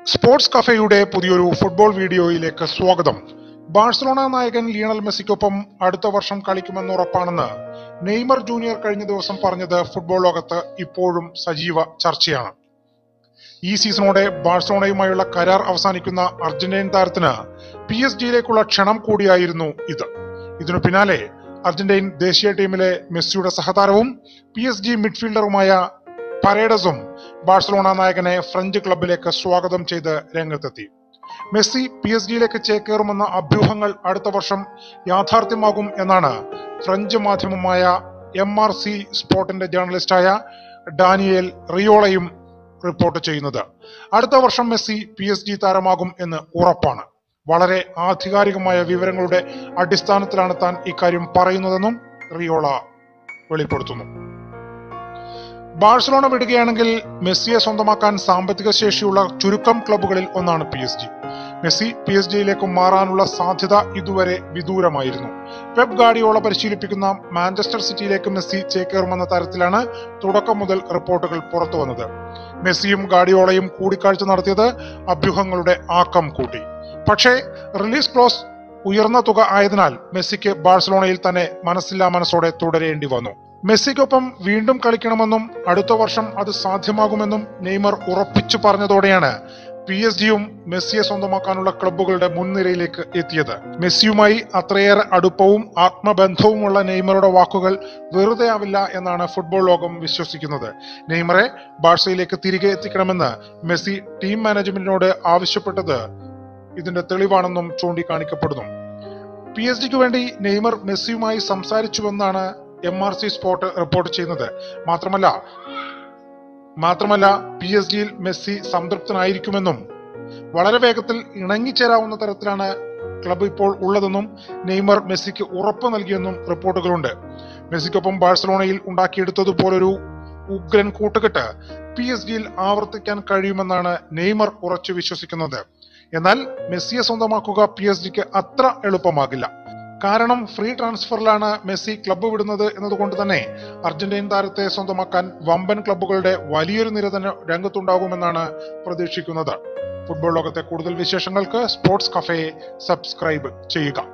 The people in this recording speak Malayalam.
സ്പോർട്സ് കഫേയുടെ പുതിയൊരു ഫുട്ബോൾ വീഡിയോയിലേക്ക് സ്വാഗതം ബാഴ്സലോണ നായകൻ ലിയണൽ മെസ്സിക്കൊപ്പം അടുത്ത വർഷം കളിക്കുമെന്ന് ഉറപ്പാണെന്ന് നെയ്മർ ജൂനിയർ കഴിഞ്ഞ ദിവസം പറഞ്ഞത് ഫുട്ബോൾ ലോകത്ത് ഇപ്പോഴും സജീവ ചർച്ചയാണ് ഈ സീസണോടെ ബാഴ്സലോണയുമായുള്ള കരാർ അവസാനിക്കുന്ന അർജന്റീൻ താരത്തിന് പി എസ് ജിയിലേക്കുള്ള ക്ഷണം കൂടിയായിരുന്നു ഇത് ഇതിനു പിന്നാലെ അർജന്റീൻ ദേശീയ ടീമിലെ മെസ്സിയുടെ സഹതാരവും പി എസ് ജി മിഡ്ഫീൽഡറുമായ പരേഡസും ബാഴ്സലോണ നായകനെ ഫ്രഞ്ച് ക്ലബിലേക്ക് സ്വാഗതം ചെയ്ത് രംഗത്തെത്തി മെസ്സി പി എസ് ജിയിലേക്ക് ചേക്കേറുമെന്ന അഭ്യൂഹങ്ങൾ അടുത്ത വർഷം യാഥാർത്ഥ്യമാകും എന്നാണ് ഫ്രഞ്ച് മാധ്യമമായ എം ആർ സി സ്പോർട്ടിന്റെ ജേർണലിസ്റ്റായ ഡാനിയേൽ റിയോളയും റിപ്പോർട്ട് ചെയ്യുന്നത് അടുത്ത വർഷം മെസ്സി പി എസ് ജി താരമാകും എന്ന് ഉറപ്പാണ് വളരെ ആധികാരികമായ വിവരങ്ങളുടെ അടിസ്ഥാനത്തിലാണ് താൻ ഇക്കാര്യം പറയുന്നതെന്നും റിയോള വെളിപ്പെടുത്തുന്നു ബാഴ്സലോണ വിടുകയാണെങ്കിൽ മെസ്സിയെ സ്വന്തമാക്കാൻ സാമ്പത്തിക ശേഷിയുള്ള ചുരുക്കം ക്ലബ്ബുകളിൽ ഒന്നാണ് P S G Messi P S ജിയിലേക്ക് മാറാനുള്ള സാധ്യത ഇതുവരെ വിദൂരമായിരുന്നു പെപ് ഗാഡിയോള പരിശീലിപ്പിക്കുന്ന മാഞ്ചസ്റ്റർ സിറ്റിയിലേക്ക് മെസ്സി ചേക്കേറുമെന്ന തരത്തിലാണ് തുടക്കം മുതൽ റിപ്പോർട്ടുകൾ പുറത്തു വന്നത് മെസ്സിയും ഗാഡിയോളയും കൂടിക്കാഴ്ച നടത്തിയത് അഭ്യൂഹങ്ങളുടെ ആക്കം കൂട്ടി പക്ഷേ റിലീസ് ക്ലോസ് ഉയർന്ന തുക ആയതിനാൽ മെസ്സിക്ക് ബാഴ്സലോണയിൽ തന്നെ മനസ്സില്ലാ മനസ്സോടെ തുടരേണ്ടി വന്നു മെസ്സിക്കൊപ്പം വീണ്ടും കളിക്കണമെന്നും അടുത്ത വർഷം അത് സാധ്യമാകുമെന്നും നെയ്മർ ഉറപ്പിച്ചു പറഞ്ഞതോടെയാണ് പി എസ് ജിയും മെസ്സിയെ സ്വന്തമാക്കാനുള്ള ക്ലബ്ബുകളുടെ മുൻനിരയിലേക്ക് എത്തിയത് മെസ്സിയുമായി അത്രയേറെ അടുപ്പവും ആത്മബന്ധവുമുള്ള നെയ്മറുടെ വാക്കുകൾ വെറുതെ ആവില്ല എന്നാണ് ഫുട്ബോൾ ലോകം വിശ്വസിക്കുന്നത് നെയ്മറെ ബാഴ്സയിലേക്ക് തിരികെ എത്തിക്കണമെന്ന് മെസ്സി ടീം മാനേജ്മെന്റിനോട് ആവശ്യപ്പെട്ടത് ഇതിന്റെ തെളിവാണെന്നും ചൂണ്ടിക്കാണിക്കപ്പെടുന്നു പി എസ് ജിക്ക് വേണ്ടി നെയ്മർ മെസ്സിയുമായി സംസാരിച്ചുവെന്നാണ് M R C Sport report ചെയ്യുന്നത് മാത്രമല്ല മാത്രമല്ല പി എസ് ജിയിൽ മെസ്സി സംതൃപ്തനായിരിക്കുമെന്നും വളരെ വേഗത്തിൽ ഇണങ്ങിച്ചേരാവുന്ന തരത്തിലാണ് ക്ലബ് ഇപ്പോൾ ഉള്ളതെന്നും നെയ്മർ മെസ്സിക്ക് ഉറപ്പ് നൽകിയെന്നും റിപ്പോർട്ടുകളുണ്ട് മെസ്സിക്കൊപ്പം ബാഴ്സലോണയിൽ ഉണ്ടാക്കിയെടുത്തതുപോലൊരു ഉഗ്രൻ കൂട്ടുകെട്ട് പി എസ് ജിയിൽ ആവർത്തിക്കാൻ കഴിയുമെന്നാണ് നെയ്മർ ഉറച്ചു വിശ്വസിക്കുന്നത് എന്നാൽ മെസ്സിയെ സ്വന്തമാക്കുക പി എസ് ജിക്ക് അത്ര എളുപ്പമാകില്ല കാരണം ഫ്രീ ട്രാൻസ്ഫറിലാണ് മെസ്സി ക്ലബ്ബ് വിടുന്നത് എന്നതുകൊണ്ട് തന്നെ അർജന്റീൻ താരത്തെ സ്വന്തമാക്കാൻ വമ്പൻ ക്ലബ്ബുകളുടെ വലിയൊരു നിര തന്നെ രംഗത്തുണ്ടാകുമെന്നാണ് പ്രതീക്ഷിക്കുന്നത് ഫുട്ബോൾ ലോകത്തെ കൂടുതൽ വിശേഷങ്ങൾക്ക് സ്പോർട്സ് കഫേ സബ്സ്ക്രൈബ് ചെയ്യുക